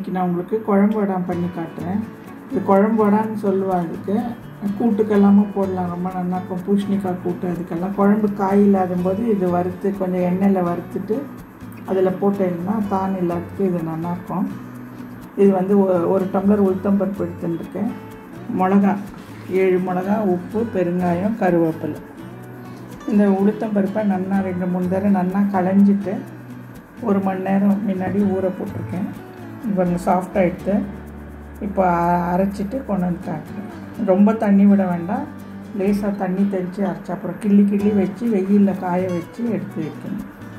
இன்றைக்கி நான் உங்களுக்கு குழம்பு வடாம் பண்ணி காட்டுறேன் இது குழம்பு வடான்னு சொல்லுவாங்க இதுக்கு கூட்டுக்கெல்லாமே போடலாம் ரொம்ப நல்லா இருக்கும் பூசணிக்காய் கூட்டு அதுக்கெல்லாம் குழம்பு காய் இல்லாத போது இது வறுத்து கொஞ்சம் எண்ணெயில் வறுத்துட்டு அதில் போட்டேன்னா தான் இல்லாததுக்கு இது நல்லாயிருக்கும் இது வந்து ஒ- ஒரு டம்ளர் உளுத்தம்பருப்பு எடுத்துட்டுருக்கேன் மிளகா ஏழு மிளகா உப்பு பெருங்காயம் கருவேப்பிலை இந்த உளுத்தம்பருப்பை நல்லா ரெண்டு மூணு தடவை நல்லா களைஞ்சிட்டு ஒரு மணி நேரம் முன்னாடி ஊற போட்டிருக்கேன் இப்போ சாஃப்டாக எடுத்து இப்போ அ- அரைச்சிட்டு கொண்டு வந்து காட்டுறேன் ரொம்ப தண்ணி விட வேண்டாம் லேசாக தண்ணி தெளித்து அரைச்சா அப்புறம் கிள்ளி கிள்ளி வச்சு வெயிலில் காய வச்சு எடுத்து வைக்கணும்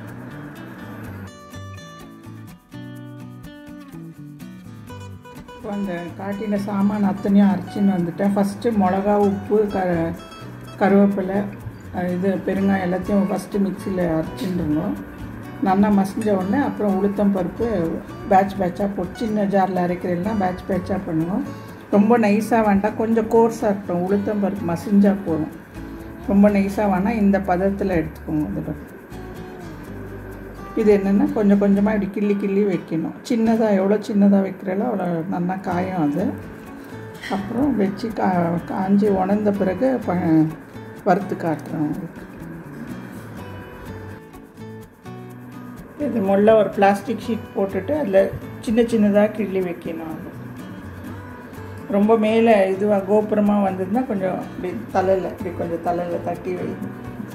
இப்போ அந்த காட்டின சாமான் அத்தனையும் அரைச்சின்னு வந்துட்டேன் ஃபஸ்ட்டு மிளகா உப்பு க கருவேப்பிலை அஹ் இது பெருங்காயம் எல்லாத்தையும் ஃபஸ்ட்டு மிக்சியில் அரைச்சிட்டுருந்தோம் நல்லா மசிஞ்ச உடனே அப்புறம் உளுத்தம் பருப்பு பேட்ச் பேட்சாக போட்டு சின்ன ஜாரில் அரைக்கிறதுலாம் பேட்ச் பேட்சாக பண்ணுவோம் ரொம்ப நைஸாக வேண்டாம் கொஞ்சம் கோர்ஸாக இருக்கட்டும் உளுத்தம் பருப்பு மசிஞ்சால் போதும் ரொம்ப நைஸாக வேணால் இந்த பதத்தில் எடுத்துக்கோங்க அதில் இது என்னென்னா கொஞ்சம் கொஞ்சமாக இப்படி கிள்ளி கிள்ளி வைக்கணும் சின்னதாக எவ்வளோ சின்னதாக வைக்கிறீங்களோ அவ்வளோ நல்லா காயும் அது அப்புறம் வச்சு கா காஞ்சி உணர்ந்த பிறகு ப வறுத்து காட்டுறேன் உங்களுக்கு இது முள்ள ஒரு பிளாஸ்டிக் ஷீட் போட்டுட்டு அதில் சின்ன சின்னதாக கிள்ளி வைக்கணும் அது ரொம்ப மேலே இதுவாக கோபுரமாக வந்ததுன்னா கொஞ்சம் இப்படி தலையில் இப்படி கொஞ்சம் தலையில் தட்டி வைக்கணும்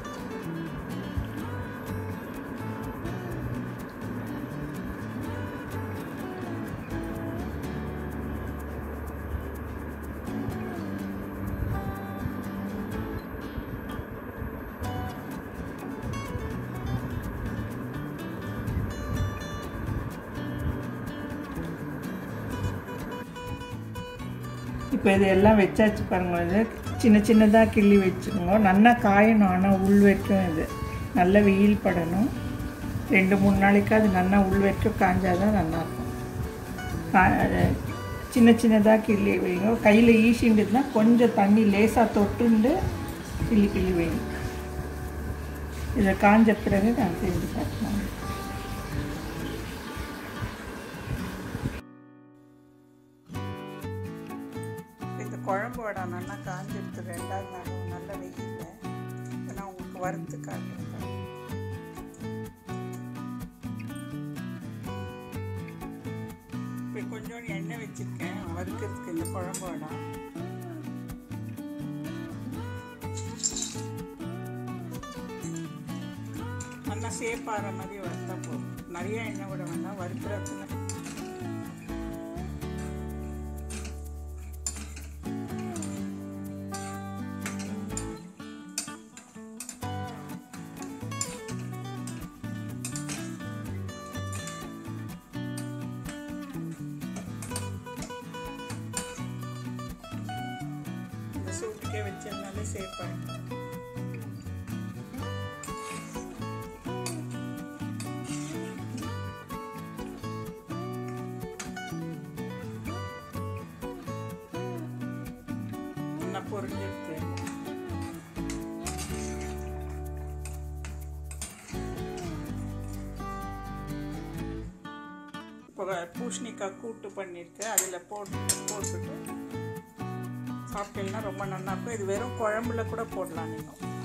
இப்போ இது எல்லாம் வச்சாச்சு பாருங்க இது சின்ன சின்னதாக கிள்ளி வச்சுக்கோங்க நல்லா காயணும் ஆனால் உள் வரைக்கும் இது நல்ல வெயில் படணும் ரெண்டு மூணு நாளைக்கு அது நல்லா உள் வரைக்கும் காஞ்சாதான் நல்லாயிருக்கும் கா- அது சின்ன சின்னதாக கிள்ளி வைங்க கையில் ஈசிண்டுதுன்னா கொஞ்சம் தண்ணி லேசாக தொட்டுண்டு கிள்ளி கிள்ளி வைங்க இதை காஞ்ச பிறகு நான் செஞ்சு காட்டுறேன் இந்த குழம்பு வடை நல்லா காஞ்சிடுது ரெண்டாவது நாளும் நல்ல வெயில்ல இப்போ நான் உங்களுக்கு வறுத்து காட்டுறேன் பாருங்க. இப்போ கொஞ்சோண்டு எண்ணெய் வச்சிருக்கேன் வறுக்கிறதுக்கு இந்த குழம்பு வடை நல்லா சேப்பாகிற மாதிரி வறுத்தா போதும் நிறைய எண்ணெய் விட வேண்டாம் வறுக்கிறதுல இந்த சூட்டுக்கே வச்சதுனால சேஃப் ஆகிடும் நல்லா பொரிஞ்சிருக்கு இப்போ பூசணிக்காய் கூட்டு பண்ணியிருக்கேன் அதில் போட்டு போட்டுட்டு சாப்பிட்டீங்கன்னா ரொம்ப நல்லா இருக்கும் இது வெறும் குழம்புல கூட போடலாம் நீங்கள்